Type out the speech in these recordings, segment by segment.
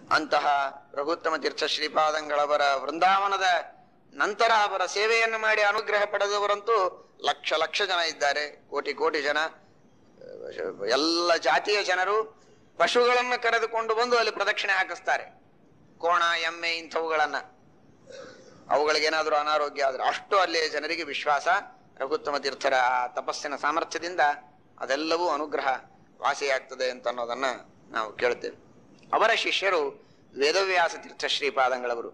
ಅಂತಹ ರಘುತ್ತಮ ತೀರ್ಥ ಶ್ರೀಪಾದಂಗಳವರ ವೃಂದಾವನದ ನಂತರ ಅವರ ಸೇವೆಯನ್ನು ಮಾಡಿ ಅನುಗ್ರಹ ಪಡೆದವರಂತೂ ಲಕ್ಷ ಲಕ್ಷ ಜನ ಇದ್ದಾರೆ ಕೋಟಿ ಕೋಟಿ ಜನ ಎಲ್ಲ ಜಾತಿಯ ಜನರು ಪಶುಗಳನ್ನು ಕರೆದುಕೊಂಡು ಬಂದು ಅಲ್ಲಿ ಪ್ರದಕ್ಷಿಣೆ ಹಾಕಿಸ್ತಾರೆ ಕೋಣ ಎಮ್ಮೆ ಇಂಥವುಗಳನ್ನ ಅವುಗಳಿಗೇನಾದ್ರೂ ಅನಾರೋಗ್ಯ ಆದ್ರೆ ಅಷ್ಟು ಅಲ್ಲಿ ಜನರಿಗೆ ವಿಶ್ವಾಸ ರಘುತ್ತಮ ತೀರ್ಥರ ಆ ತಪಸ್ಸಿನ ಸಾಮರ್ಥ್ಯದಿಂದ ಅದೆಲ್ಲವೂ ಅನುಗ್ರಹ ವಾಸಿಯಾಗ್ತದೆ ಅಂತ ಅನ್ನೋದನ್ನ ನಾವು ಕೇಳ್ತೇವೆ ಅವರ ಶಿಷ್ಯರು ವೇದವ್ಯಾಸ ತೀರ್ಥ ಶ್ರೀಪಾದಂಗಳವರು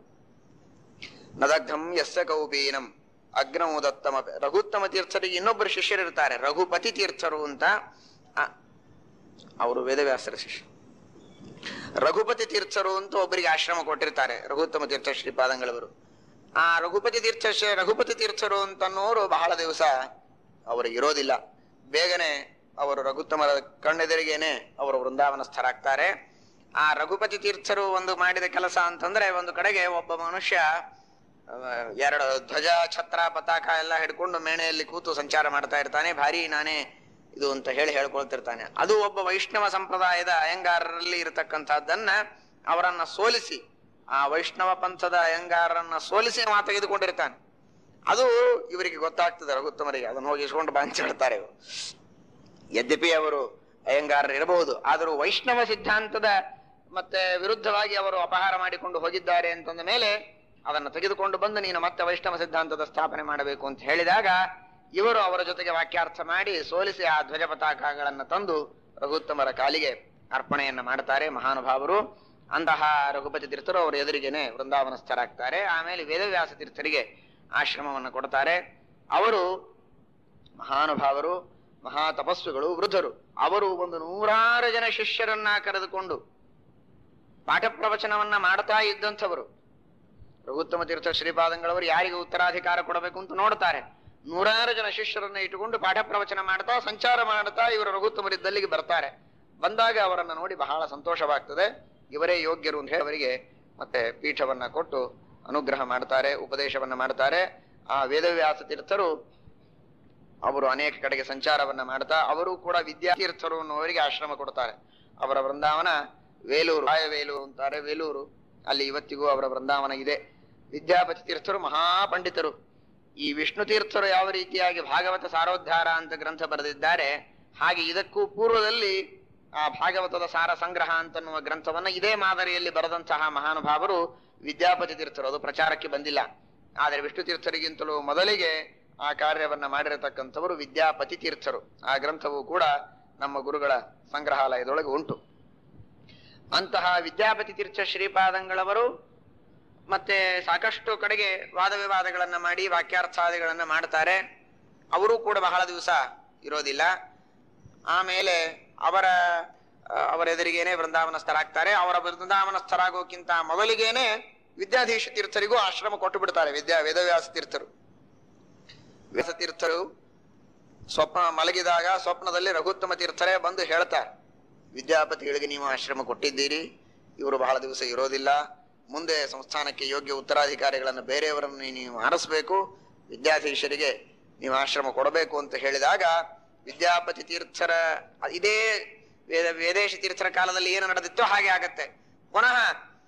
ನದಗ್ಧಂ ಯಸ್ಯ ಕೌಪೀನಂ ಅಗ್ನಮುದತ್ತಮ ರಘುತ್ತಮ ತೀರ್ಥರಿಗೆ ಇನ್ನೊಬ್ಬರು ಶಿಷ್ಯರು ಇರ್ತಾರೆ ರಘುಪತಿ ತೀರ್ಥರು ಅಂತ ಆ- ಅವರು ವೇದವ್ಯಾಸರ ಶಿಷ್ಯ ರಘುಪತಿ ತೀರ್ಥರು ಅಂತ ಒಬ್ಬರಿಗೆ ಆಶ್ರಮ ಕೊಟ್ಟಿರ್ತಾರೆ ರಘುತ್ತಮ ತೀರ್ಥ ಶ್ರೀಪಾದಂಗಳವರು ಆ ರಘುಪತಿ ತೀರ್ಥ ಶ್ರೀ- ರಘುಪತಿ ತೀರ್ಥರು ಅಂತನ್ನೋರು ಬಹಳ ದಿವಸ ಅವರಿಗೆ ಇರೋದಿಲ್ಲ ಬೇಗನೆ ಅವರು ರಘುತ್ತಮರ ಕಣ್ಣೆದುರಿಗೇನೆ ಅವರು ವೃಂದಾವನಸ್ಥರಾಗ್ತಾರೆ ಆ ರಘುಪತಿ ತೀರ್ಥರು ಒಂದು ಮಾಡಿದ ಕೆಲಸ ಅಂತಂದ್ರೆ ಒಂದು ಕಡೆಗೆ ಒಬ್ಬ ಮನುಷ್ಯ ಆ, ಎರಡು ಧ್ವಜ ಛತ್ರ ಪತಾಕ ಎಲ್ಲ ಹಿಡ್ಕೊಂಡು ಮೇಣೆಯಲ್ಲಿ ಕೂತು ಸಂಚಾರ ಮಾಡ್ತಾ ಇರ್ತಾನೆ ಭಾರಿ ನಾನೇ ಇದು ಅಂತ ಹೇಳಿ ಹೇಳ್ಕೊಳ್ತಿರ್ತಾನೆ ಅದು ಒಬ್ಬ ವೈಷ್ಣವ ಸಂಪ್ರದಾಯದ ಅಯ್ಯಂಗಾರರಲ್ಲಿ ಇರತಕ್ಕಂಥದ್ದನ್ನ ಅವರನ್ನ ಸೋಲಿಸಿ ಆ ವೈಷ್ಣವ ಪಂಥದ ಅಯ್ಯಂಗಾರರನ್ನ ಸೋಲಿಸಿ ಅವ ತೆಗೆದುಕೊಂಡಿರ್ತಾನೆ ಅದು ಇವರಿಗೆ ಗೊತ್ತಾಗ್ತದೆ ರಘುತ್ತಮರಿಗೆ ಅದನ್ನ ಹೋಗಿ ಇಸ್ಕೊಂಡು ಬಾಂಚಾಡ್ತಾರೆ ಇವರು ಯದ್ಯಪಿ ಅವರು ಅಯ್ಯಂಗಾರರು ಇರಬಹುದು ಆದರೂ ವೈಷ್ಣವ ಸಿದ್ಧಾಂತದ ಮತ್ತೆ ವಿರುದ್ಧವಾಗಿ ಅವರು ಅಪಹಾರ ಮಾಡಿಕೊಂಡು ಹೋಗಿದ್ದಾರೆ ಅಂತಂದ ಮೇಲೆ ಅದನ್ನು ತೆಗೆದುಕೊಂಡು ಬಂದು ನೀನು ಮತ್ತೆ ವೈಷ್ಣವ ಸಿದ್ಧಾಂತದ ಸ್ಥಾಪನೆ ಮಾಡಬೇಕು ಅಂತ ಹೇಳಿದಾಗ ಇವರು ಅವರ ಜೊತೆಗೆ ವಾಕ್ಯಾರ್ಥ ಮಾಡಿ ಸೋಲಿಸಿ ಆ ಧ್ವಜ ಪತಾಕಗಳನ್ನು ತಂದು ರಘುತ್ತಮರ ಕಾಲಿಗೆ ಅರ್ಪಣೆಯನ್ನ ಮಾಡ್ತಾರೆ ಮಹಾನುಭಾವರು ಅಂತಹ ರಘುಪತಿ ತೀರ್ಥರು ಅವರ ಎದುರಿಗೇನೆ ವೃಂದಾವನಸ್ಥರಾಗ್ತಾರೆ ಆಮೇಲೆ ವೇದವ್ಯಾಸ ತೀರ್ಥರಿಗೆ ಆಶ್ರಮವನ್ನು ಕೊಡ್ತಾರೆ ಅವರು ಮಹಾನುಭಾವರು ಮಹಾ ತಪಸ್ವಿಗಳು ವೃದ್ಧರು ಅವರು ಒಂದು ನೂರಾರು ಜನ ಶಿಷ್ಯರನ್ನ ಕರೆದುಕೊಂಡು ಪಾಠ ಪ್ರವಚನವನ್ನ ಮಾಡ್ತಾ ಇದ್ದಂಥವರು ರಘುತ್ತಮ ತೀರ್ಥ ಶ್ರೀಪಾದಂಗಳವರು ಯಾರಿಗೆ ಉತ್ತರಾಧಿಕಾರ ಕೊಡಬೇಕು ಅಂತ ನೋಡ್ತಾರೆ ನೂರಾರು ಜನ ಶಿಷ್ಯರನ್ನ ಇಟ್ಟುಕೊಂಡು ಪಾಠ ಪ್ರವಚನ ಮಾಡ್ತಾ ಸಂಚಾರ ಮಾಡ್ತಾ ಇವರು ರಘುತ್ತಮರಿದ್ದಲ್ಲಿಗೆ ಬರ್ತಾರೆ ಬಂದಾಗ ಅವರನ್ನ ನೋಡಿ ಬಹಳ ಸಂತೋಷವಾಗ್ತದೆ ಇವರೇ ಯೋಗ್ಯರು ಅಂತ ಹೇಳಿ ಅವರಿಗೆ ಮತ್ತೆ ಪೀಠವನ್ನ ಕೊಟ್ಟು ಅನುಗ್ರಹ ಮಾಡ್ತಾರೆ ಉಪದೇಶವನ್ನ ಮಾಡ್ತಾರೆ ಆ ವೇದವ್ಯಾಸ ತೀರ್ಥರು ಅವರು ಅನೇಕ ಕಡೆಗೆ ಸಂಚಾರವನ್ನ ಮಾಡ್ತಾ ಅವರು ಕೂಡ ವಿದ್ಯಾತೀರ್ಥರು ಅನ್ನುವರಿಗೆ ಆಶ್ರಮ ಕೊಡ್ತಾರೆ ಅವರ ವೃಂದಾವನ ವೇಲೂರು ವೇಲೂರು ಅಂತಾರೆ ವೇಲೂರು ಅಲ್ಲಿ ಇವತ್ತಿಗೂ ಅವರ ವೃಂದಾವನ ಇದೆ ವಿದ್ಯಾಪತಿ ತೀರ್ಥರು ಮಹಾಪಂಡಿತರು ಈ ವಿಷ್ಣು ತೀರ್ಥರು ಯಾವ ರೀತಿಯಾಗಿ ಭಾಗವತ ಸಾರೋದ್ಧಾರ ಅಂತ ಗ್ರಂಥ ಬರೆದಿದ್ದಾರೆ ಹಾಗೆ ಇದಕ್ಕೂ ಪೂರ್ವದಲ್ಲಿ ಆ ಭಾಗವತದ ಸಾರ ಸಂಗ್ರಹ ಅಂತನ್ನುವ ಗ್ರಂಥವನ್ನ ಇದೇ ಮಾದರಿಯಲ್ಲಿ ಬರೆದಂತಹ ಮಹಾನುಭಾವರು ವಿದ್ಯಾಪತಿ ತೀರ್ಥರು ಅದು ಪ್ರಚಾರಕ್ಕೆ ಬಂದಿಲ್ಲ ಆದರೆ ವಿಷ್ಣು ತೀರ್ಥರಿಗಿಂತಲೂ ಮೊದಲಿಗೆ ಆ ಕಾರ್ಯವನ್ನ ಮಾಡಿರತಕ್ಕಂಥವರು ವಿದ್ಯಾಪತಿ ತೀರ್ಥರು ಆ ಗ್ರಂಥವು ಕೂಡ ನಮ್ಮ ಗುರುಗಳ ಸಂಗ್ರಹಾಲಯದೊಳಗೆ ಉಂಟು ಅಂತಹ ವಿದ್ಯಾಪತಿ ತೀರ್ಥ ಶ್ರೀಪಾದಂಗಳವರು ಮತ್ತೆ ಸಾಕಷ್ಟು ಕಡೆಗೆ ವಾದ ವಿವಾದಗಳನ್ನ ಮಾಡಿ ವಾಕ್ಯಾರ್ಥಾದಿಗಳನ್ನ ಮಾಡ್ತಾರೆ ಅವರು ಕೂಡ ಬಹಳ ದಿವಸ ಇರೋದಿಲ್ಲ ಆಮೇಲೆ ಅವರ ಆ, ಅವರ ಎದುರಿಗೇನೆ ವೃಂದಾವನಸ್ಥರಾಗ್ತಾರೆ ಅವರ ವೃಂದಾವನಸ್ಥರಾಗೋಕ್ಕಿಂತ ಮೊದಲಿಗೇನೆ ವಿದ್ಯಾಧೀಶ ತೀರ್ಥರಿಗೂ ಆಶ್ರಮ ಕೊಟ್ಟು ಬಿಡ್ತಾರೆ ವಿದ್ಯಾ ವೇದವ್ಯಾಸ ತೀರ್ಥರು ವ್ಯಾಸ ತೀರ್ಥರು ಸ್ವಪ್ನ ಮಲಗಿದಾಗ ಸ್ವಪ್ನದಲ್ಲಿ ರಘುತ್ತಮ ತೀರ್ಥರೇ ಬಂದು ಹೇಳ್ತಾರೆ ವಿದ್ಯಾಪತಿಗಳಿಗೆ ನೀವು ಆಶ್ರಮ ಕೊಟ್ಟಿದ್ದೀರಿ ಇವರು ಬಹಳ ದಿವಸ ಇರೋದಿಲ್ಲ ಮುಂದೆ ಸಂಸ್ಥಾನಕ್ಕೆ ಯೋಗ್ಯ ಉತ್ತರಾಧಿಕಾರಿಗಳನ್ನು ಬೇರೆಯವರನ್ನು ನೀವು ಆರಿಸ್ಬೇಕು ವಿದ್ಯಾಧೀಶರಿಗೆ ನೀವು ಆಶ್ರಮ ಕೊಡಬೇಕು ಅಂತ ಹೇಳಿದಾಗ ವಿದ್ಯಾಪತಿ ತೀರ್ಥರ ಇದೇ ವೇದ ವೇದೇಶ ತೀರ್ಥರ ಕಾಲದಲ್ಲಿ ಏನು ನಡೆದಿತ್ತೋ ಹಾಗೆ ಆಗತ್ತೆ ಪುನಃ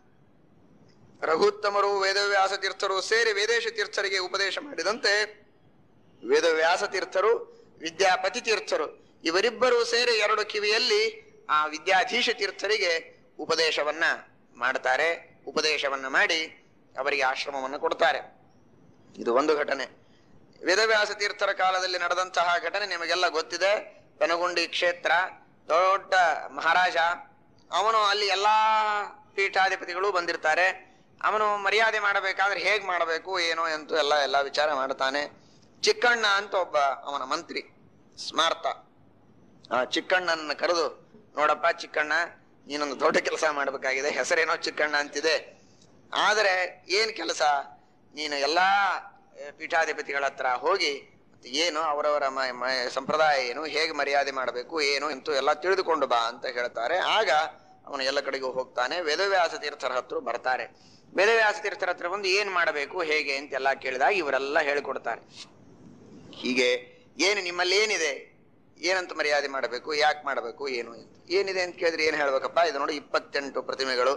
ರಘುತ್ತಮರು ವೇದವ್ಯಾಸ ತೀರ್ಥರು ಸೇರಿ ವೇದೇಶ ತೀರ್ಥರಿಗೆ ಉಪದೇಶ ಮಾಡಿದಂತೆ ವೇದವ್ಯಾಸ ತೀರ್ಥರು ವಿದ್ಯಾಪತಿ ತೀರ್ಥರು ಇವರಿಬ್ಬರು ಸೇರಿ ಎರಡು ಕಿವಿಯಲ್ಲಿ ಆ ವಿದ್ಯಾಧೀಶ ತೀರ್ಥರಿಗೆ ಉಪದೇಶವನ್ನ ಮಾಡ್ತಾರೆ ಉಪದೇಶವನ್ನ ಮಾಡಿ ಅವರಿಗೆ ಆಶ್ರಮವನ್ನು ಕೊಡ್ತಾರೆ ಇದು ಒಂದು ಘಟನೆ ವೇದವ್ಯಾಸ ತೀರ್ಥರ ಕಾಲದಲ್ಲಿ ನಡೆದಂತಹ ಘಟನೆ ನಿಮಗೆಲ್ಲ ಗೊತ್ತಿದೆ ಪೆನಗುಂಡಿ ಕ್ಷೇತ್ರ ದೊಡ್ಡ ಮಹಾರಾಜ ಅವನು ಅಲ್ಲಿ ಎಲ್ಲಾ ಪೀಠಾಧಿಪತಿಗಳು ಬಂದಿರ್ತಾರೆ ಅವನು ಮರ್ಯಾದೆ ಮಾಡಬೇಕಾದ್ರೆ ಹೇಗ್ ಮಾಡಬೇಕು ಏನೋ ಎಂತೂ ಎಲ್ಲ ಎಲ್ಲ ವಿಚಾರ ಮಾಡ್ತಾನೆ ಚಿಕ್ಕಣ್ಣ ಅಂತ ಒಬ್ಬ ಅವನ ಮಂತ್ರಿ ಸ್ಮಾರ್ತ ಆ ಚಿಕ್ಕಣ್ಣನ ಕರೆದು ನೋಡಪ್ಪ ಚಿಕ್ಕಣ್ಣ ನೀನೊಂದು ದೊಡ್ಡ ಕೆಲಸ ಮಾಡಬೇಕಾಗಿದೆ ಹೆಸರೇನೋ ಚಿಕ್ಕಣ್ಣ ಅಂತಿದೆ ಆದರೆ ಏನ್ ಕೆಲಸ ನೀನು ಎಲ್ಲಾ ಆ, ಪೀಠಾಧಿಪತಿಗಳ ಹತ್ರ ಹೋಗಿ ಮತ್ತೆ ಏನು ಅವರವರ ಮ- ಮ- ಸಂಪ್ರದಾಯ ಏನು ಹೇಗೆ ಮರ್ಯಾದೆ ಮಾಡಬೇಕು ಏನು ಎಂತೂ ಎಲ್ಲ ತಿಳಿದುಕೊಂಡು ಬಾ ಅಂತ ಹೇಳ್ತಾರೆ ಆಗ ಅವನು ಎಲ್ಲ ಕಡೆಗೂ ಹೋಗ್ತಾನೆ ವೇದವ್ಯಾಸ ತೀರ್ಥರ ಹತ್ರ ಬರ್ತಾರೆ ವೇದವ್ಯಾಸ ತೀರ್ಥರ ಹತ್ರ ಬಂದು ಏನ್ ಮಾಡಬೇಕು ಹೇಗೆ ಅಂತೆಲ್ಲ ಕೇಳಿದಾಗ ಇವರೆಲ್ಲ ಹೇಳಿಕೊಡ್ತಾರೆ ಹೀಗೆ ಏನು ನಿಮ್ಮಲ್ಲಿ ಏನಿದೆ ಏನಂತ ಮರ್ಯಾದೆ ಮಾಡಬೇಕು ಯಾಕೆ ಮಾಡಬೇಕು ಏನು ಅಂತ ಏನಿದೆ ಅಂತ ಕೇಳಿದ್ರೆ ಏನ್ ಹೇಳ್ಬೇಕಪ್ಪ ಇದು ನೋಡಿ ಇಪ್ಪತ್ತೆಂಟು ಪ್ರತಿಮೆಗಳು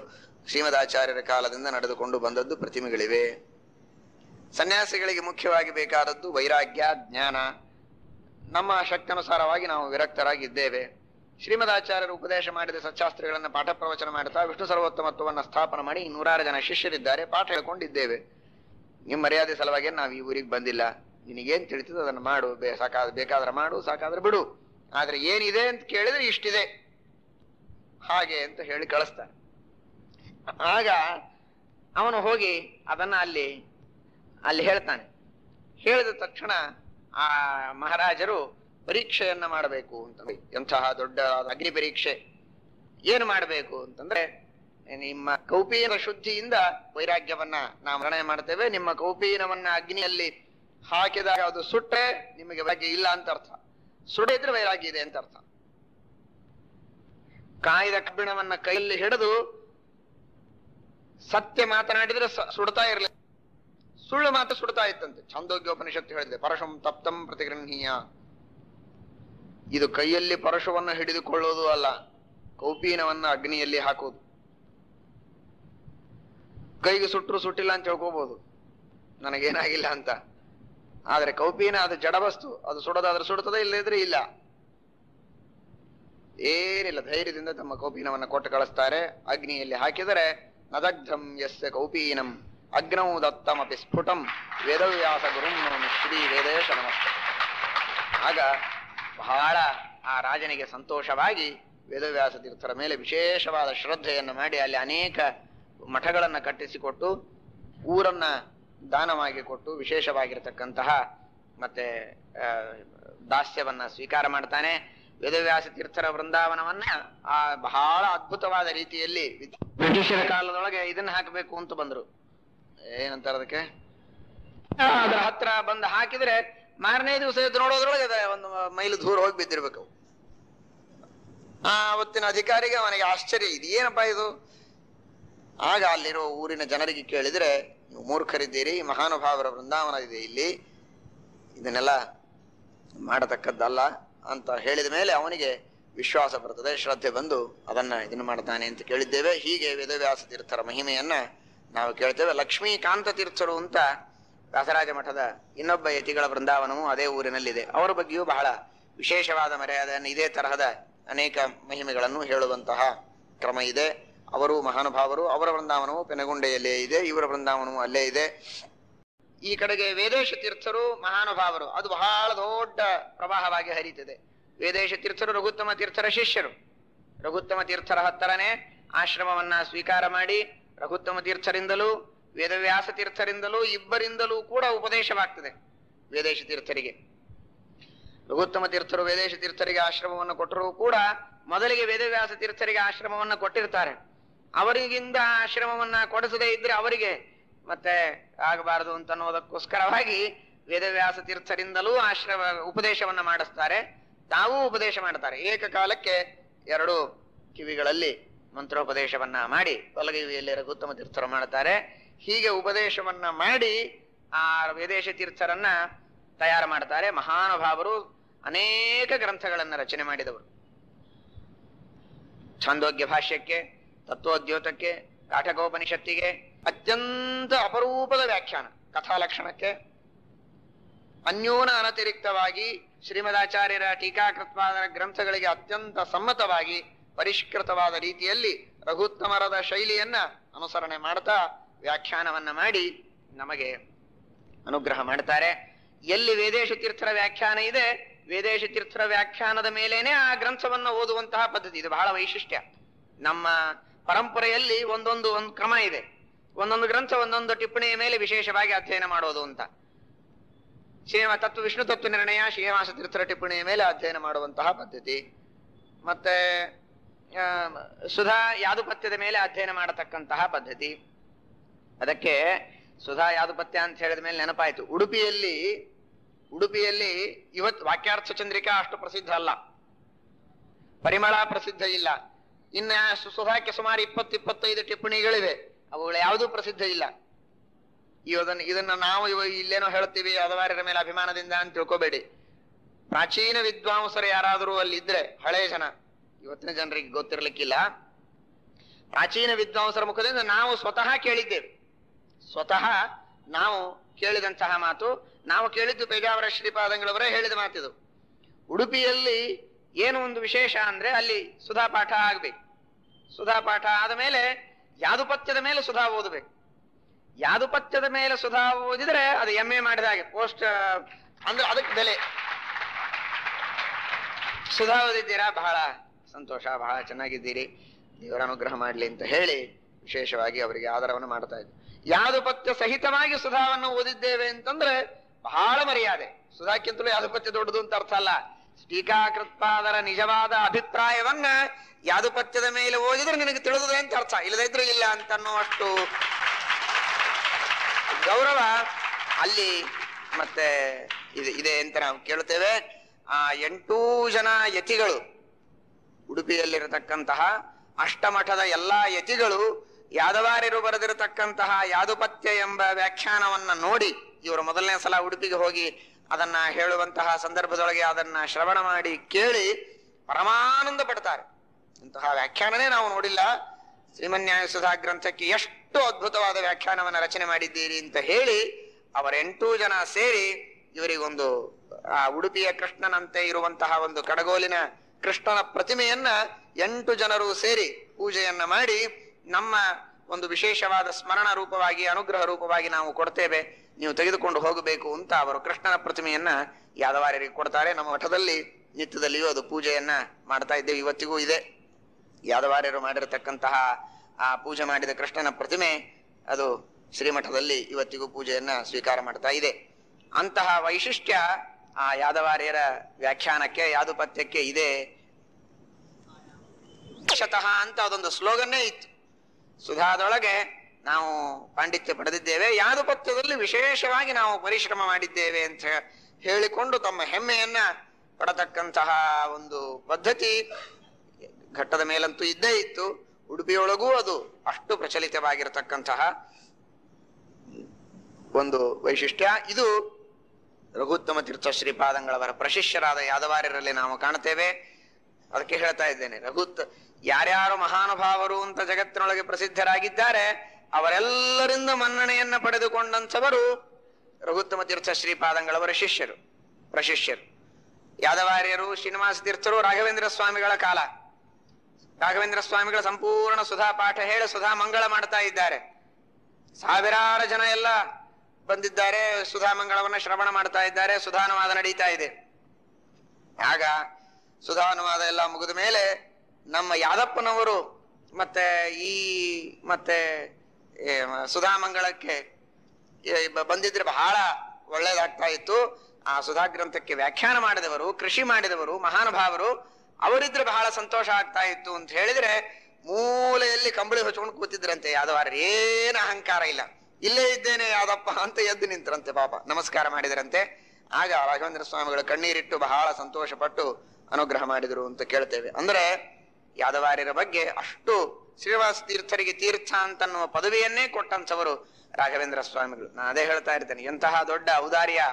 ಶ್ರೀಮದಾಚಾರ್ಯರ ಕಾಲದಿಂದ ನಡೆದುಕೊಂಡು ಬಂದದ್ದು ಪ್ರತಿಮೆಗಳಿವೆ ಸನ್ಯಾಸಿಗಳಿಗೆ ಮುಖ್ಯವಾಗಿ ಬೇಕಾದದ್ದು ವೈರಾಗ್ಯ ಜ್ಞಾನ ನಮ್ಮ ಶಕ್ತನುಸಾರವಾಗಿ ನಾವು ವಿರಕ್ತರಾಗಿದ್ದೇವೆ ಶ್ರೀಮದಾಚಾರ್ಯರು ಉಪದೇಶ ಮಾಡಿದ ಸಚ್ಚಾಸ್ತ್ರಿಗಳನ್ನು ಪಾಠ ಪ್ರವಚನ ಮಾಡುತ್ತಾ ವಿಷ್ಣು ಸರ್ವೋತ್ತಮತ್ವವನ್ನು ಸ್ಥಾಪನ ಮಾಡಿ ನೂರಾರು ಜನ ಶಿಷ್ಯರಿದ್ದಾರೆ ಪಾಠ ಹೇಳ್ಕೊಂಡಿದ್ದೇವೆ ನಿಮ್ಮ ಮರ್ಯಾದೆ ಸಲುವಾಗಿ ನಾವು ಈ ಊರಿಗೆ ಬಂದಿಲ್ಲ ನಿನಗೇನ್ ತಿಳಿತದ ಅದನ್ನು ಮಾಡು ಬೇ ಸಾಕಾದ ಬೇಕಾದ್ರೆ ಮಾಡು ಸಾಕಾದ್ರೆ ಬಿಡು ಆದ್ರೆ ಏನಿದೆ ಅಂತ ಕೇಳಿದ್ರೆ ಇಷ್ಟಿದೆ ಹಾಗೆ ಅಂತ ಹೇಳಿ ಕಳಿಸ್ತಾನೆ ಆಗ ಅವನು ಹೋಗಿ ಅದನ್ನ ಅಲ್ಲಿ ಅಲ್ಲಿ ಹೇಳ್ತಾನೆ ಹೇಳಿದ ತಕ್ಷಣ ಆ ಮಹಾರಾಜರು ಪರೀಕ್ಷೆಯನ್ನ ಮಾಡಬೇಕು ಅಂತ ಎಂತಹ ದೊಡ್ಡ ಅಗ್ನಿ ಪರೀಕ್ಷೆ ಏನು ಮಾಡಬೇಕು ಅಂತಂದ್ರೆ ನಿಮ್ಮ ಕೌಪೀನ ಶುದ್ಧಿಯಿಂದ ವೈರಾಗ್ಯವನ್ನ ನಾವು ನಿರ್ಣಯ ಮಾಡ್ತೇವೆ ನಿಮ್ಮ ಕೌಪೀನವನ್ನ ಅಗ್ನಿಯಲ್ಲಿ ಹಾಕಿದಾಗ ಅದು ಸುಟ್ರೆ ನಿಮಗೆ ವೈರಾಗ್ಯ ಇಲ್ಲ ಅಂತ ಅರ್ಥ ಸುಡಿದ್ರೆ ವೈರಾಗ್ಯ ಇದೆ ಅಂತ ಅರ್ಥ ಕಾಯ್ದ ಕಬ್ಬಿಣವನ್ನ ಕೈಯಲ್ಲಿ ಹಿಡಿದು ಸತ್ಯ ಮಾತನಾಡಿದ್ರೆ ಸ- ಸುಡ್ತಾ ಇರಲಿಲ್ಲ ಸುಳ್ಳು ಮಾತು ಸುಡ್ತಾ ಇತ್ತಂತೆ ಛಾಂದೋಗ್ಯೋಪನಿಷತ್ತು ಹೇಳಿದೆ ಪರಶಂ ತಪ್ತಂ ಪ್ರತಿಗೃಹೀಯ ಇದು ಕೈಯಲ್ಲಿ ಪರಶುವನ್ನು ಹಿಡಿದುಕೊಳ್ಳೋದು ಅಲ್ಲ ಕೌಪೀನವನ್ನ ಅಗ್ನಿಯಲ್ಲಿ ಹಾಕುವುದು ಕೈಗೆ ಸುಟ್ಟರು ಸುಟ್ಟಿಲ್ಲ ಅಂತ ತಿಳ್ಕೋಬಹುದು ನನಗೇನಾಗಿಲ್ಲ ಅಂತ ಆದ್ರೆ ಕೌಪೀನ ಅದು ಜಡವಸ್ತು ಅದು ಸುಡೋದಾದ್ರೆ ಸುಡುತ್ತದೆ ಇಲ್ಲದಿದ್ರೆ ಇಲ್ಲ ಏನಿಲ್ಲ ಧೈರ್ಯದಿಂದ ತಮ್ಮ ಕೌಪೀನವನ್ನ ಕೊಟ್ಟು ಕಳಿಸ್ತಾರೆ ಅಗ್ನಿಯಲ್ಲಿ ಹಾಕಿದರೆ ನದಗ್ಧಂ ಯಸ್ಯ ಕೌಪೀನಂ ಅಗ್ನೌ ದತ್ತಮಪಿ ಸ್ಫುಟಂ ವೇದವ್ಯಾಸ ಗುರುಂ ನಮಃ ಶ್ರೀ ವೇದೇಶ ನಮಸ್ತೆ ಆಗ ಬಹಳ ಆ ರಾಜನಿಗೆ ಸಂತೋಷವಾಗಿ ವೇದವ್ಯಾಸ ತೀರ್ಥರ ಮೇಲೆ ವಿಶೇಷವಾದ ಶ್ರದ್ಧೆಯನ್ನು ಮಾಡಿ ಅಲ್ಲಿ ಅನೇಕ ಮಠಗಳನ್ನ ಕಟ್ಟಿಸಿಕೊಟ್ಟು ಊರನ್ನ ದಾನವಾಗಿ ಕೊಟ್ಟು ವಿಶೇಷವಾಗಿರತಕ್ಕಂತಹ ಮತ್ತೆ ಆ, ದಾಸ್ಯವನ್ನ ಸ್ವೀಕಾರ ಮಾಡ್ತಾನೆ ವೇದವ್ಯಾಸ ತೀರ್ಥರ ವೃಂದಾವನವನ್ನ ಆ ಬಹಳ ಅದ್ಭುತವಾದ ರೀತಿಯಲ್ಲಿ ವಿದ್- ಬ್ರಿಟಿಷರ ಕಾಲದೊಳಗೆ ಇದನ್ನ ಹಾಕಬೇಕು ಅಂತ ಬಂದ್ರು ಏನಂತಾರ ಅದಕ್ಕೆ ಆ, ಅದ್ರ ಹತ್ರ ಬಂದು ಹಾಕಿದ್ರೆ ಮಾರನೇ ದಿವಸ ಎದ್ದು ನೋಡೋದ್ರೊಳಗೆ ಅದ ಒಂದು ಮೈಲು ದೂರ ಹೋಗಿ ಬಿದ್ದಿರ್ಬೇಕು ಅವು. ಆ ಅವತ್ತಿನ ಅಧಿಕಾರಿಗೆ ಅವನಿಗೆ ಆಶ್ಚರ್ಯ ಇದು ಏನಪ್ಪಾ ಇದು ಆಗ ಅಲ್ಲಿರೋ ಊರಿನ ಜನರಿಗೆ ಕೇಳಿದ್ರೆ ನೀವು ಮೂರ್ಖರಿದ್ದೀರಿ ಮಹಾನುಭಾವರ ವೃಂದಾವನ ಇದೆ ಇಲ್ಲಿ ಇದನ್ನೆಲ್ಲ ಮಾಡತಕ್ಕದ್ದಲ್ಲ ಅಂತ ಹೇಳಿದ ಮೇಲೆ ಅವನಿಗೆ ವಿಶ್ವಾಸ ಬರ್ತದೆ ಶ್ರದ್ಧೆ ಬಂದು ಅದನ್ನ ಇದನ್ನು ಮಾಡ್ತಾನೆ ಅಂತ ಕೇಳಿದ್ದೇವೆ ಹೀಗೆ ವೇದವ್ಯಾಸ ತೀರ್ಥರ ಮಹಿಮೆಯನ್ನ ನಾವು ಕೇಳ್ತೇವೆ ಲಕ್ಷ್ಮೀಕಾಂತ ತೀರ್ಥರು ಅಂತ ವ್ಯಾಸರಾಜ ಮಠದ ಇನ್ನೊಬ್ಬ ಯತಿಗಳ ವೃಂದಾವನವು ಅದೇ ಊರಿನಲ್ಲಿದೆ ಅವರ ಬಗ್ಗೆಯೂ ಬಹಳ ವಿಶೇಷವಾದ ಮರ್ಯಾದೆಯನ್ನು ಇದೇ ತರಹದ ಅನೇಕ ಮಹಿಮೆಗಳನ್ನು ಹೇಳುವಂತಹ ಕ್ರಮ ಇದೆ ಅವರು ಮಹಾನುಭಾವರು ಅವರ ವೃಂದಾವನವು ಪೆನಗುಂಡೆಯಲ್ಲೇ ಇದೆ ಇವರ ವೃಂದಾವನವು ಅಲ್ಲೇ ಇದೆ ಈ ಕಡೆಗೆ ವೇದೇಶ ತೀರ್ಥರು ಮಹಾನುಭಾವರು ಅದು ಬಹಳ ದೊಡ್ಡ ಪ್ರವಾಹವಾಗಿ ಹರಿಯುತ್ತದೆ ವೇದೇಶ ತೀರ್ಥರು ರಘುತ್ತಮ ತೀರ್ಥರ ಶಿಷ್ಯರು ರಘುತ್ತಮ ತೀರ್ಥರ ಹತ್ತರನೇ ಆಶ್ರಮವನ್ನ ಸ್ವೀಕಾರ ಮಾಡಿ ರಘುತ್ತಮ ತೀರ್ಥರಿಂದಲೂ ವೇದವ್ಯಾಸ ತೀರ್ಥರಿಂದಲೂ ಇಬ್ಬರಿಂದಲೂ ಕೂಡ ಉಪದೇಶವಾಗ್ತದೆ ವೇದೇಶ ತೀರ್ಥರಿಗೆ ರಘುತ್ತಮ ತೀರ್ಥರು ವೇದೇಶ ತೀರ್ಥರಿಗೆ ಆಶ್ರಮವನ್ನು ಕೊಟ್ಟರೂ ಕೂಡ ಮೊದಲಿಗೆ ವೇದವ್ಯಾಸ ತೀರ್ಥರಿಗೆ ಆಶ್ರಮವನ್ನ ಕೊಟ್ಟಿರ್ತಾರೆ ಅವರಿಗಿಂದ ಆಶ್ರಮವನ್ನ ಕೊಡಿಸದೇ ಇದ್ರೆ ಅವರಿಗೆ ಮತ್ತೆ ಆಗಬಾರದು ಅಂತ ಅನ್ನೋದಕ್ಕೋಸ್ಕರವಾಗಿ ವೇದವ್ಯಾಸ ತೀರ್ಥರಿಂದಲೂ ಆಶ್ರಮ ಉಪದೇಶವನ್ನ ಮಾಡಿಸ್ತಾರೆ ತಾವೂ ಉಪದೇಶ ಮಾಡ್ತಾರೆ ಏಕಕಾಲಕ್ಕೆ ಎರಡು ಕಿವಿಗಳಲ್ಲಿ ಮಂತ್ರೋಪದೇಶವನ್ನ ಮಾಡಿ ಬಲಗಿವಿಯಲ್ಲಿ ರಘುತ್ತಮ ತೀರ್ಥರು ಮಾಡ್ತಾರೆ ಹೀಗೆ ಉಪದೇಶವನ್ನ ಮಾಡಿ ಆ ವೇದೇಶ ತೀರ್ಥರನ್ನ ತಯಾರು ಮಾಡ್ತಾರೆ ಮಹಾನುಭಾವರು ಅನೇಕ ಗ್ರಂಥಗಳನ್ನ ರಚನೆ ಮಾಡಿದವರು ಛಾಂದೋಗ್ಯ ಭಾಷ್ಯಕ್ಕೆ ತತ್ವೋದ್ಯೋತಕ್ಕೆ ಕಾಠಕೋಪನಿಷತ್ತಿಗೆ ಅತ್ಯಂತ ಅಪರೂಪದ ವ್ಯಾಖ್ಯಾನ ಕಥಾಲಕ್ಷಣಕ್ಕೆ ಅನ್ಯೂನ ಅನತಿರಿಕ್ತವಾಗಿ ಶ್ರೀಮದಾಚಾರ್ಯರ ಟೀಕಾಕೃತ್ವಾದ ಗ್ರಂಥಗಳಿಗೆ ಅತ್ಯಂತ ಸಮ್ಮತವಾಗಿ ಪರಿಷ್ಕೃತವಾದ ರೀತಿಯಲ್ಲಿ ರಘುತ್ತಮರದ ಶೈಲಿಯನ್ನ ಅನುಸರಣೆ ಮಾಡ್ತಾ ವ್ಯಾಖ್ಯಾನವನ್ನ ಮಾಡಿ ನಮಗೆ ಅನುಗ್ರಹ ಮಾಡ್ತಾರೆ ಎಲ್ಲಿ ವೇದೇಶ ತೀರ್ಥರ ವ್ಯಾಖ್ಯಾನ ಇದೆ ವೇದೇಶ ತೀರ್ಥರ ವ್ಯಾಖ್ಯಾನದ ಮೇಲೇನೆ ಆ ಗ್ರಂಥವನ್ನ ಓದುವಂತಹ ಪದ್ಧತಿ ಇದು ಬಹಳ ವೈಶಿಷ್ಟ್ಯ ನಮ್ಮ ಪರಂಪರೆಯಲ್ಲಿ ಒಂದೊಂದು ಒಂದು ಕ್ರಮ ಇದೆ ಒಂದೊಂದು ಗ್ರಂಥ ಒಂದೊಂದು ಟಿಪ್ಪಣಿಯ ಮೇಲೆ ವಿಶೇಷವಾಗಿ ಅಧ್ಯಯನ ಮಾಡೋದು ಅಂತ ಶ್ರೀನಿವಾಸ ತತ್ವ ವಿಷ್ಣು ತತ್ವ ನಿರ್ಣಯ ಶ್ರೀನಿವಾಸ ತೀರ್ಥರ ಟಿಪ್ಪಣಿಯ ಮೇಲೆ ಅಧ್ಯಯನ ಮಾಡುವಂತಹ ಪದ್ಧತಿ ಮತ್ತೆ ಆ, ಸುಧಾ ಯಾದುಪತ್ಯದ ಮೇಲೆ ಅಧ್ಯಯನ ಮಾಡತಕ್ಕಂತಹ ಪದ್ಧತಿ ಅದಕ್ಕೆ ಸುಧಾ ಯಾದುಪತ್ಯ ಅಂತ ಹೇಳಿದ ಮೇಲೆ ನೆನಪಾಯ್ತು ಉಡುಪಿಯಲ್ಲಿ ಉಡುಪಿಯಲ್ಲಿ ಇವತ್ತು ವಾಕ್ಯಾರ್ಥ ಚಂದ್ರಿಕಾ ಅಷ್ಟು ಪ್ರಸಿದ್ಧ ಅಲ್ಲ ಪರಿಮಳ ಪ್ರಸಿದ್ಧ ಇಲ್ಲ ಇನ್ನ ಸು- ಸುಧಾಕ್ಕೆ ಸುಮಾರು ಇಪ್ಪತ್ತು ಇಪ್ಪತ್ತೈದು ಟಿಪ್ಪಣಿಗಳಿವೆ ಅವುಗಳು ಯಾವುದೂ ಪ್ರಸಿದ್ಧ ಇಲ್ಲ ಇದನ್ನ ಇದನ್ನ ನಾವು ಇವ ಇಲ್ಲೇನೋ ಹೇಳ್ತೀವಿ ಅದವಾರರ ಮೇಲೆ ಅಭಿಮಾನದಿಂದ ಅಂತ ತಿಳ್ಕೊಬೇಡಿ ಪ್ರಾಚೀನ ವಿದ್ವಾಂಸರು ಯಾರಾದರೂ ಅಲ್ಲಿ ಇದ್ರೆ ಹಳೆ ಜನ ಇವತ್ತಿನ ಜನರಿಗೆ ಗೊತ್ತಿರ್ಲಿಕ್ಕಿಲ್ಲ ಪ್ರಾಚೀನ ವಿದ್ವಾಂಸರ ಮುಖದಿಂದ ನಾವು ಸ್ವತಃ ಕೇಳಿದ್ದೇವೆ ಸ್ವತಃ ನಾವು ಕೇಳಿದಂತಹ ಮಾತು ನಾವು ಕೇಳಿದ್ದು ಪೇಜಾವರ ಶ್ರೀಪಾದಂಗಳವರೇ ಹೇಳಿದ ಮಾತಿದು ಉಡುಪಿಯಲ್ಲಿ ಏನು ಒಂದು ವಿಶೇಷ ಅಂದ್ರೆ ಅಲ್ಲಿ ಸುಧಾ ಪಾಠ ಆಗ್ಬೇಕು ಸುಧಾ ಪಾಠ ಆದ ಮೇಲೆ ಯಾದುಪತ್ಯದ ಮೇಲೆ ಸುಧಾ ಓದಬೇಕು ಯಾದುಪತ್ಯದ ಮೇಲೆ ಸುಧಾ ಓದಿದ್ರೆ ಅದು ಎಂ ಎ ಮಾಡಿದ ಹಾಗೆ ಪೋಸ್ಟ್ ಅಂದ್ರೆ ಅದಕ್ಕೆ ಬೆಲೆ ಸುಧಾ ಓದಿದ್ದೀರಾ ಬಹಳ ಸಂತೋಷ ಬಹಳ ಚೆನ್ನಾಗಿದ್ದೀರಿ ದೇವರ ಅನುಗ್ರಹ ಮಾಡ್ಲಿ ಅಂತ ಹೇಳಿ ವಿಶೇಷವಾಗಿ ಅವರಿಗೆ ಆದರವನ್ನು ಮಾಡ್ತಾ ಇದ್ದೆ ಯಾದುಪತ್ಯ ಸಹಿತವಾಗಿ ಸುಧಾವನ್ನು ಓದಿದ್ದೇವೆ ಅಂತಂದ್ರೆ ಬಹಳ ಮರ್ಯಾದೆ ಸುಧಾಕ್ಕಿಂತಲೂ ಯಾದುಪತ್ಯ ದೊಡ್ಡದು ಅಂತ ಅರ್ಥ ಅಲ್ಲ ಟೀಕಾಕೃತ್ಪಾದರ ನಿಜವಾದ ಅಭಿಪ್ರಾಯವನ್ನ ಯಾದುಪತ್ಯದ ಮೇಲೆ ಓದಿದ್ರೆ ನಿನಗೆ ತಿಳಿದಿದೆ ಅಂತ ಅರ್ಥ ಇಲ್ಲದೇ ಇದ್ರೆ ಇಲ್ಲ ಅಂತ ಅನ್ನುವಷ್ಟು ಗೌರವ ಅಲ್ಲಿ ಮತ್ತೆ ಇದೆ ಇದೆ ಅಂತ ನಾವು ಕೇಳುತ್ತೇವೆ ಆ ಎಂಟೂ ಜನ ಯತಿಗಳು ಉಡುಪಿಯಲ್ಲಿರತಕ್ಕಂತಹ ಅಷ್ಟಮಠದ ಎಲ್ಲಾ ಯತಿಗಳು ಯಾದವಾರ್ಯರು ಬರೆದಿರತಕ್ಕಂತಹ ಯಾದುಪತ್ಯ ಎಂಬ ವ್ಯಾಖ್ಯಾನವನ್ನ ನೋಡಿ ಇವರು ಮೊದಲನೇ ಸಲ ಉಡುಪಿಗೆ ಹೋಗಿ ಅದನ್ನ ಹೇಳುವಂತಹ ಸಂದರ್ಭದೊಳಗೆ ಅದನ್ನ ಶ್ರವಣ ಮಾಡಿ ಕೇಳಿ ಪರಮಾನಂದ ಪಡ್ತಾರೆ ಇಂತಹ ವ್ಯಾಖ್ಯಾನನೇ ನಾವು ನೋಡಿಲ್ಲ ಶ್ರೀಮನ್ಯಾಯ ಸುಧಾ ಗ್ರಂಥಕ್ಕೆ ಎಷ್ಟು ಅದ್ಭುತವಾದ ವ್ಯಾಖ್ಯಾನವನ್ನ ರಚನೆ ಮಾಡಿದ್ದೀರಿ ಅಂತ ಹೇಳಿ ಅವರ ಎಂಟೂ ಜನ ಸೇರಿ ಇವರಿಗೊಂದು ಆ ಉಡುಪಿಯ ಕೃಷ್ಣನಂತೆ ಇರುವಂತಹ ಒಂದು ಕಡಗೋಲಿನ ಕೃಷ್ಣನ ಪ್ರತಿಮೆಯನ್ನ ಎಂಟು ಜನರು ಸೇರಿ ಪೂಜೆಯನ್ನ ಮಾಡಿ ನಮ್ಮ ಒಂದು ವಿಶೇಷವಾದ ಸ್ಮರಣ ರೂಪವಾಗಿ ಅನುಗ್ರಹ ರೂಪವಾಗಿ ನಾವು ಕೊಡ್ತೇವೆ ನೀವು ತೆಗೆದುಕೊಂಡು ಹೋಗಬೇಕು ಅಂತ ಅವರು ಕೃಷ್ಣನ ಪ್ರತಿಮೆಯನ್ನ ಯಾದವಾರ್ಯರಿಗೆ ಕೊಡ್ತಾರೆ ನಮ್ಮ ಮಠದಲ್ಲಿ ನಿತ್ಯದಲ್ಲಿಯೂ ಅದು ಪೂಜೆಯನ್ನ ಮಾಡ್ತಾ ಇದ್ದೇವೆ ಇವತ್ತಿಗೂ ಇದೆ ಯಾದವಾರ್ಯರು ಮಾಡಿರತಕ್ಕಂತಹ ಆ ಪೂಜೆ ಮಾಡಿದ ಕೃಷ್ಣನ ಪ್ರತಿಮೆ ಅದು ಶ್ರೀಮಠದಲ್ಲಿ ಇವತ್ತಿಗೂ ಪೂಜೆಯನ್ನ ಸ್ವೀಕಾರ ಮಾಡ್ತಾ ಇದೆ ಅಂತಹ ವೈಶಿಷ್ಟ್ಯ ಆ ಯಾದವಾರ್ಯರ ವ್ಯಾಖ್ಯಾನಕ್ಕೆ ಯಾದುಪತ್ಯಕ್ಕೆ ಇದೆ ಶತಃ ಅಂತ ಅದೊಂದು ಸ್ಲೋಗನ್ನೇ ಇತ್ತು ಸುಧಾದೊಳಗೆ ನಾವು ಪಾಂಡಿತ್ಯ ಪಡೆದಿದ್ದೇವೆ ಯಾದುಪತ್ಯದಲ್ಲಿ ವಿಶೇಷವಾಗಿ ನಾವು ಪರಿಶ್ರಮ ಮಾಡಿದ್ದೇವೆ ಅಂತ ಹೇಳಿಕೊಂಡು ತಮ್ಮ ಹೆಮ್ಮೆಯನ್ನ ಪಡತಕ್ಕಂತಹ ಒಂದು ಪದ್ಧತಿ ಘಟ್ಟದ ಮೇಲಂತೂ ಇದ್ದೇ ಇತ್ತು ಉಡುಪಿಯೊಳಗೂ ಅದು ಅಷ್ಟು ಪ್ರಚಲಿತವಾಗಿರತಕ್ಕಂತಹ ಒಂದು ವೈಶಿಷ್ಟ್ಯ ಇದು ರಘುತ್ತಮ ತೀರ್ಥ ಶ್ರೀಪಾದಂಗಳವರ ಪ್ರಶಿಷ್ಯರಾದ ಯಾದವಾರ್ಯರಲ್ಲಿ ನಾವು ಕಾಣುತ್ತೇವೆ ಅದಕ್ಕೆ ಹೇಳ್ತಾ ಇದ್ದೇನೆ ರಘುತ್ ಯಾರ್ಯಾರು ಮಹಾನುಭಾವರು ಅಂತ ಜಗತ್ತಿನೊಳಗೆ ಪ್ರಸಿದ್ಧರಾಗಿದ್ದಾರೆ ಅವರೆಲ್ಲರಿಂದ ಮನ್ನಣೆಯನ್ನ ಪಡೆದುಕೊಂಡಂಥವರು ರಘುತ್ತಮ ತೀರ್ಥ ಶ್ರೀಪಾದಂಗಳವರ ಶಿಷ್ಯರು ಪ್ರಶಿಷ್ಯರು ಯಾದವಾರ್ಯರು ಶ್ರೀನಿವಾಸ ತೀರ್ಥರು ರಾಘವೇಂದ್ರ ಸ್ವಾಮಿಗಳ ಕಾಲ ರಾಘವೇಂದ್ರ ಸ್ವಾಮಿಗಳ ಸಂಪೂರ್ಣ ಸುಧಾ ಪಾಠ ಹೇಳಿ ಸುಧಾ ಮಂಗಳ ಮಾಡ್ತಾ ಇದ್ದಾರೆ ಸಾವಿರಾರು ಜನ ಎಲ್ಲ ಬಂದಿದ್ದಾರೆ ಸುಧಾ ಮಂಗಳವನ್ನ ಶ್ರವಣ ಮಾಡ್ತಾ ಇದ್ದಾರೆ ಸುಧಾನುವಾದ ನಡೀತಾ ಇದೆ ಆಗ ಸುಧಾನುವಾದ ಎಲ್ಲ ಮುಗಿದ ಮೇಲೆ ನಮ್ಮ ಯಾದಪ್ಪನವರು ಮತ್ತೆ ಈ ಮತ್ತೆ ಏ, ಸುಧಾ ಮಂಗಳಕ್ಕೆ ಏ, ಬ- ಬಂದಿದ್ರೆ ಬಹಳ ಒಳ್ಳೇದಾಗ್ತಾ ಇತ್ತು ಆ ಸುಧಾ ಗ್ರಂಥಕ್ಕೆ ವ್ಯಾಖ್ಯಾನ ಮಾಡಿದವರು ಕೃಷಿ ಮಾಡಿದವರು ಮಹಾನುಭಾವರು ಅವರಿದ್ರೆ ಬಹಳ ಸಂತೋಷ ಆಗ್ತಾ ಇತ್ತು ಅಂತ ಹೇಳಿದ್ರೆ ಮೂಲೆಯಲ್ಲಿ ಕಂಬಳಿ ಹೊಚ್ಕೊಂಡು ಕೂತಿದ್ರಂತೆ ಯಾದವಾರ ಏನು ಅಹಂಕಾರ ಇಲ್ಲ ಇಲ್ಲೇ ಇದ್ದೇನೆ ಯಾದಪ್ಪ ಅಂತ ಎದ್ದು ನಿಂತ್ರಂತೆ ಪಾಪ ನಮಸ್ಕಾರ ಮಾಡಿದರಂತೆ ಆಗ ರಾಘವೇಂದ್ರ ಸ್ವಾಮಿಗಳು ಕಣ್ಣೀರಿಟ್ಟು ಬಹಳ ಸಂತೋಷ ಪಟ್ಟು ಅನುಗ್ರಹ ಮಾಡಿದರು ಅಂತ ಕೇಳ್ತೇವೆ ಅಂದ್ರೆ ಯಾದವಾರ್ಯರ ಬಗ್ಗೆ ಅಷ್ಟು ಶ್ರೀನಿವಾಸ ತೀರ್ಥರಿಗೆ ತೀರ್ಥ ಅಂತನ್ನುವ ಪದವಿಯನ್ನೇ ಕೊಟ್ಟಂಥವರು ರಾಘವೇಂದ್ರ ಸ್ವಾಮಿಗಳು ನಾನು ಅದೇ ಹೇಳ್ತಾ ಇರ್ತೇನೆ ಎಂತಹ ದೊಡ್ಡ ಔದಾರ್ಯ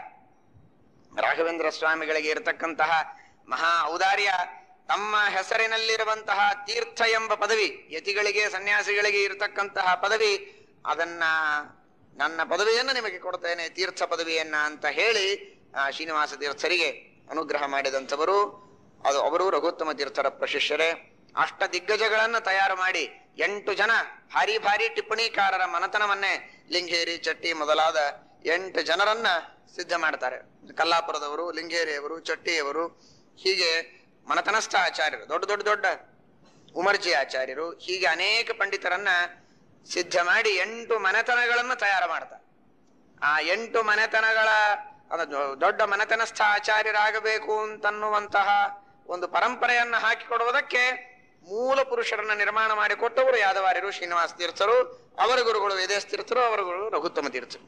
ರಾಘವೇಂದ್ರ ಸ್ವಾಮಿಗಳಿಗೆ ಇರತಕ್ಕಂತಹ ಮಹಾ ಔದಾರ್ಯ ತಮ್ಮ ಹೆಸರಿನಲ್ಲಿರುವಂತಹ ತೀರ್ಥ ಎಂಬ ಪದವಿ ಯತಿಗಳಿಗೆ ಸನ್ಯಾಸಿಗಳಿಗೆ ಇರತಕ್ಕಂತಹ ಪದವಿ ಅದನ್ನ ನನ್ನ ಪದವಿಯನ್ನು ನಿಮಗೆ ಕೊಡ್ತೇನೆ ತೀರ್ಥ ಪದವಿಯನ್ನ ಅಂತ ಹೇಳಿ ಆ ಶ್ರೀನಿವಾಸ ತೀರ್ಥರಿಗೆ ಅನುಗ್ರಹ ಮಾಡಿದಂಥವರು ಅದು ಅವರು ರಘುತ್ತಮ ತೀರ್ಥರ ಪ್ರಶಿಷ್ಯರೇ ಅಷ್ಟ ದಿಗ್ಗಜಗಳನ್ನ ತಯಾರು ಮಾಡಿ ಎಂಟು ಜನ ಭಾರಿ ಭಾರಿ ಟಿಪ್ಪಣಿಕಾರರ ಮನತನವನ್ನೇ ಲಿಂಗೇರಿ ಚಟ್ಟಿ ಮೊದಲಾದ ಎಂಟು ಜನರನ್ನ ಸಿದ್ಧ ಮಾಡ್ತಾರೆ ಕಲ್ಲಾಪುರದವರು ಲಿಂಗೇರಿಯವರು ಚಟ್ಟಿಯವರು ಹೀಗೆ ಮನತನಸ್ಥ ಆಚಾರ್ಯರು ದೊಡ್ಡ ದೊಡ್ಡ ದೊಡ್ಡ ಉಮರ್ಜಿ ಆಚಾರ್ಯರು ಹೀಗೆ ಅನೇಕ ಪಂಡಿತರನ್ನ ಸಿದ್ಧ ಮಾಡಿ ಎಂಟು ಮನೆತನಗಳನ್ನ ತಯಾರು ಮಾಡ್ತಾರೆ ಆ ಎಂಟು ಮನೆತನಗಳ ಅದು ದೊ- ದೊಡ್ಡ ಮನೆತನಸ್ಥ ಆಚಾರ್ಯರಾಗಬೇಕು ಅಂತನ್ನುವಂತಹ ಒಂದು ಪರಂಪರೆಯನ್ನ ಹಾಕಿಕೊಡುವುದಕ್ಕೆ ಮೂಲ ಪುರುಷರನ್ನ ನಿರ್ಮಾಣ ಮಾಡಿಕೊಟ್ಟವರು ಯಾದವಾರ್ಯರು ಶ್ರೀನಿವಾಸ ತೀರ್ಥರು ಅವರ ಗುರುಗಳು ವೇದೇಶ ತೀರ್ಥರು ಅವರ ಗುರುಗಳು ರಘುತ್ತಮ ತೀರ್ಥರು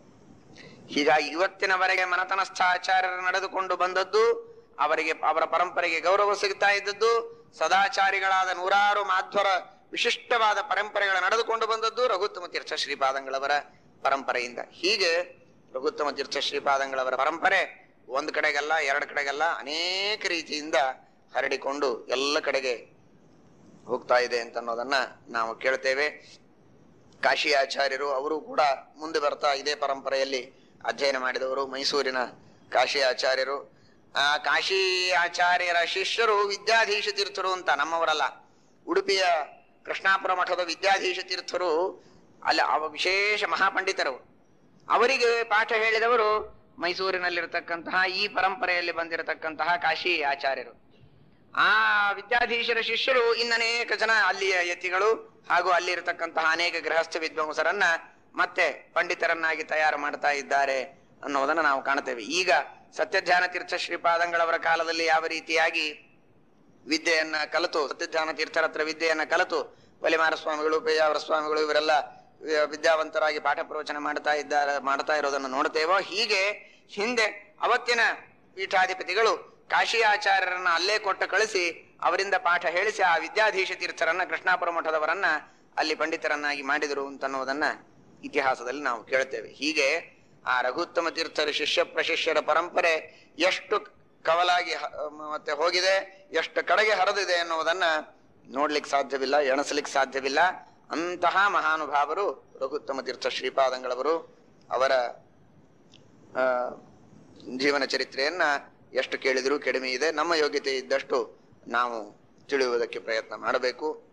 ಹೀಗಾಗಿ ಇವತ್ತಿನವರೆಗೆ ಮನತನಸ್ಥ ಆಚಾರ್ಯರು ನಡೆದುಕೊಂಡು ಬಂದದ್ದು ಅವರಿಗೆ ಅವರ ಪರಂಪರೆಗೆ ಗೌರವ ಸಿಗ್ತಾ ಇದ್ದದ್ದು ಸದಾಚಾರಿಗಳಾದ ನೂರಾರು ಮಾಧ್ವರ ವಿಶಿಷ್ಟವಾದ ಪರಂಪರೆಗಳು ನಡೆದುಕೊಂಡು ಬಂದದ್ದು ರಘುತ್ತಮ ತೀರ್ಥ ಶ್ರೀಪಾದಂಗಳವರ ಪರಂಪರೆಯಿಂದ ಹೀಗೆ ರಘುತ್ತಮ ತೀರ್ಥ ಶ್ರೀಪಾದಂಗಳವರ ಪರಂಪರೆ ಒಂದು ಕಡೆಗಲ್ಲ ಎರಡು ಕಡೆಗಲ್ಲ ಅನೇಕ ರೀತಿಯಿಂದ ಹರಡಿಕೊಂಡು ಎಲ್ಲ ಕಡೆಗೆ ಹೋಗ್ತಾ ಇದೆ ಅಂತ ಅನ್ನೋದನ್ನ ನಾವು ಕೇಳ್ತೇವೆ ಕಾಶಿ ಆಚಾರ್ಯರು ಅವರು ಕೂಡ ಮುಂದೆ ಬರ್ತಾ ಇದೇ ಪರಂಪರೆಯಲ್ಲಿ ಅಧ್ಯಯನ ಮಾಡಿದವರು ಮೈಸೂರಿನ ಕಾಶಿ ಆಚಾರ್ಯರು ಆ ಕಾಶಿ ಆಚಾರ್ಯರ ಶಿಷ್ಯರು ವಿದ್ಯಾಧೀಶ ತೀರ್ಥರು ಅಂತ ನಮ್ಮವರಲ್ಲ ಉಡುಪಿಯ ಕೃಷ್ಣಾಪುರ ಮಠದ ವಿದ್ಯಾಧೀಶ ತೀರ್ಥರು ಅಲ್ಲಿ ಅವ ವಿಶೇಷ ಮಹಾಪಂಡಿತರು ಅವರಿಗೆ ಪಾಠ ಹೇಳಿದವರು ಮೈಸೂರಿನಲ್ಲಿರತಕ್ಕಂತಹ ಈ ಪರಂಪರೆಯಲ್ಲಿ ಬಂದಿರತಕ್ಕಂತಹ ಕಾಶಿ ಆಚಾರ್ಯರು ಆ ವಿದ್ಯಾಧೀಶರ ಶಿಷ್ಯರು ಇನ್ನನೇಕ ಜನ ಅಲ್ಲಿಯ ಯತಿಗಳು ಹಾಗೂ ಅಲ್ಲಿರತಕ್ಕಂತಹ ಅನೇಕ ಗೃಹಸ್ಥ ವಿದ್ವಾಂಸರನ್ನ ಮತ್ತೆ ಪಂಡಿತರನ್ನಾಗಿ ತಯಾರು ಮಾಡ್ತಾ ಇದ್ದಾರೆ ಅನ್ನೋದನ್ನ ನಾವು ಕಾಣ್ತೇವೆ ಈಗ ಸತ್ಯಧ್ಯಾನ ತೀರ್ಥ ಶ್ರೀಪಾದಂಗಳವರ ಕಾಲದಲ್ಲಿ ಯಾವ ರೀತಿಯಾಗಿ ವಿದ್ಯೆಯನ್ನ ಕಲಿತು ಸತ್ಯಧ್ಯಾನ ತೀರ್ಥರ ಹತ್ರ ವಿದ್ಯೆಯನ್ನ ಕಲಿತು ಬಲಿಮಾರ ಸ್ವಾಮಿಗಳು ಪೇಜಾವರ ಸ್ವಾಮಿಗಳು ಇವರೆಲ್ಲ ವಿ- ವಿದ್ಯಾವಂತರಾಗಿ ಪಾಠ ಪ್ರವಚನ ಮಾಡ್ತಾ ಇದ್ದಾರೆ ಮಾಡ್ತಾ ಇರೋದನ್ನು ನೋಡ್ತೇವೋ ಹೀಗೆ ಹಿಂದೆ ಅವತ್ತಿನ ಪೀಠಾಧಿಪತಿಗಳು ಕಾಶಿ ಆಚಾರ್ಯರನ್ನ ಅಲ್ಲೇ ಕೊಟ್ಟು ಕಳಿಸಿ ಅವರಿಂದ ಪಾಠ ಹೇಳಿಸಿ ಆ ವಿದ್ಯಾಧೀಶ ತೀರ್ಥರನ್ನ ಕೃಷ್ಣಾಪುರ ಮಠದವರನ್ನ ಅಲ್ಲಿ ಪಂಡಿತರನ್ನಾಗಿ ಮಾಡಿದರು ಅಂತನ್ನುವುದನ್ನ ಇತಿಹಾಸದಲ್ಲಿ ನಾವು ಕೇಳ್ತೇವೆ ಹೀಗೆ ಆ ರಘುತ್ತಮ ತೀರ್ಥರ ಶಿಷ್ಯ ಪ್ರಶಿಷ್ಯರ ಪರಂಪರೆ ಎಷ್ಟು ಕವಲಾಗಿ ಹ- ಮತ್ತೆ ಹೋಗಿದೆ ಎಷ್ಟು ಕಡೆಗೆ ಹರಿದಿದೆ ಎನ್ನುವುದನ್ನ ನೋಡ್ಲಿಕ್ಕೆ ಸಾಧ್ಯವಿಲ್ಲ ಎಣಸಲಿಕ್ಕೆ ಸಾಧ್ಯವಿಲ್ಲ ಅಂತಹ ಮಹಾನುಭಾವರು ರಘುತ್ತಮ ತೀರ್ಥ ಶ್ರೀಪಾದಂಗಳವರು ಅವರ ಆ, ಜೀವನ ಚರಿತ್ರೆಯನ್ನ ಎಷ್ಟು ಕೇಳಿದರೂ ಕಡಿಮೆ ಇದೆ ನಮ್ಮ ಯೋಗ್ಯತೆ ಇದ್ದಷ್ಟು ನಾವು ತಿಳಿಯುವುದಕ್ಕೆ ಪ್ರಯತ್ನ ಮಾಡಬೇಕು